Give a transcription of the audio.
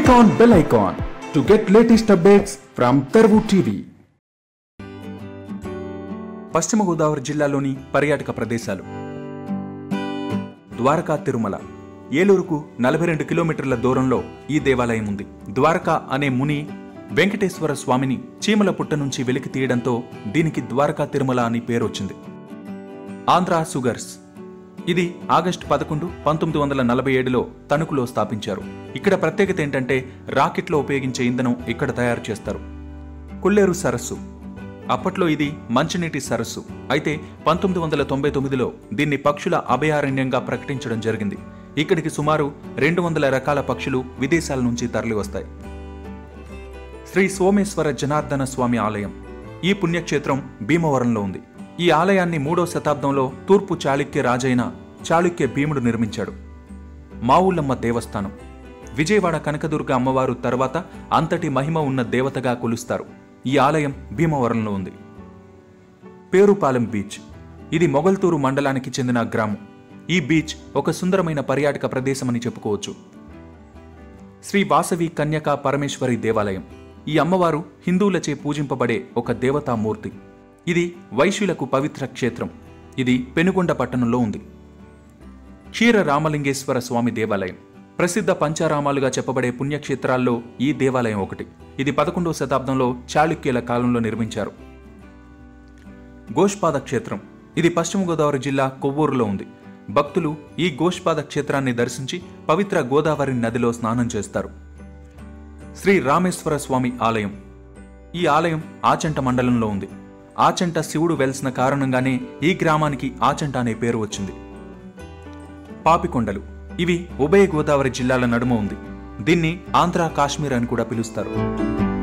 Click on bell icon to get latest updates from Teruvu TV. పశ్చిమ గోదావరి జిల్లాలోని పర్యాటక ప్రదేశాలు ద్వారకా తిరుమల ఏలూరుకు నలభై రెండు కిలోమీటర్ల దూరంలో ఈ దేవాలయం ఉంది ద్వారకా అనే ముని వెంకటేశ్వర స్వామిని చీమల పుట్ట నుంచి వెలికి తీయడంతో దీనికి ద్వారకా తిరుమల అని పేరు వచ్చింది ఆంధ్ర సుగర్స్ ఇది ఆగస్టు పదకొండు పంతొమ్మిది వందల నలభై ఏడులో తణుకులో స్థాపించారు ఇక్కడ ప్రత్యేకత ఏంటంటే రాకెట్లో ఉపయోగించే ఇంధనం ఇక్కడ తయారు చేస్తారు కొల్లేరు సరస్సు అప్పట్లో ఇది మంచినీటి సరస్సు అయితే పంతొమ్మిది వందల తొంభై తొమ్మిదిలో దీన్ని పక్షుల అభయారణ్యంగా ప్రకటించడం జరిగింది ఇక్కడికి సుమారు రెండు వందల రకాల పక్షులు విదేశాల నుంచి తరలివస్తాయి శ్రీ సోమేశ్వర జనార్దన స్వామి ఆలయం ఈ పుణ్యక్షేత్రం భీమవరంలో ఉంది ఈ ఆలయాన్ని మూడో శతాబ్దంలో తూర్పు చాళుక్య రాజైన చాళుక్య భీముడు నిర్మించాడు మావులమ్మ దేవస్థానం విజయవాడ కనకదుర్గ అమ్మవారు తర్వాత అంతటి మహిమ ఉన్న దేవతగా కొలుస్తారు ఈ ఆలయం భీమవరంలో ఉంది పేరుపాలెం బీచ్ ఇది మొగల్తూరు మండలానికి చెందిన గ్రామం ఈ బీచ్ ఒక సుందరమైన పర్యాటక ప్రదేశమని చెప్పుకోవచ్చు శ్రీ వాసవి కన్యకా పరమేశ్వరి దేవాలయం ఈ అమ్మవారు హిందువులచే పూజింపబడే ఒక దేవతామూర్తి ఇది వైశ్యులకు పవిత్ర క్షేత్రం ఇది పెనుగొండ పట్టణంలో ఉంది క్షీర రామలింగేశ్వర స్వామి దేవాలయం ప్రసిద్ధ పంచారామాలుగా చెప్పబడే పుణ్యక్షేత్రాల్లో ఈ దేవాలయం ఒకటి ఇది పదకొండవ శతాబ్దంలో చాళుక్యుల కాలంలో నిర్మించారు గోష్పాద క్షేత్రం ఇది పశ్చిమ గోదావరి జిల్లా కొవ్వూరులో ఉంది భక్తులు ఈ గోష్పాద క్షేత్రాన్ని దర్శించి పవిత్ర గోదావరి నదిలో స్నానం చేస్తారు శ్రీ రామేశ్వర స్వామి ఆలయం ఈ ఆలయం ఆచంట మండలంలో ఉంది ఆచంట శివుడు వెలిసిన కారణంగానే ఈ గ్రామానికి ఆచంట అనే పేరు వచ్చింది పాపికొండలు ఇవి ఉభయ గోదావరి జిల్లాల నడుమ ఉంది దీన్ని ఆంధ్ర కాశ్మీర్ అని కూడా పిలుస్తారు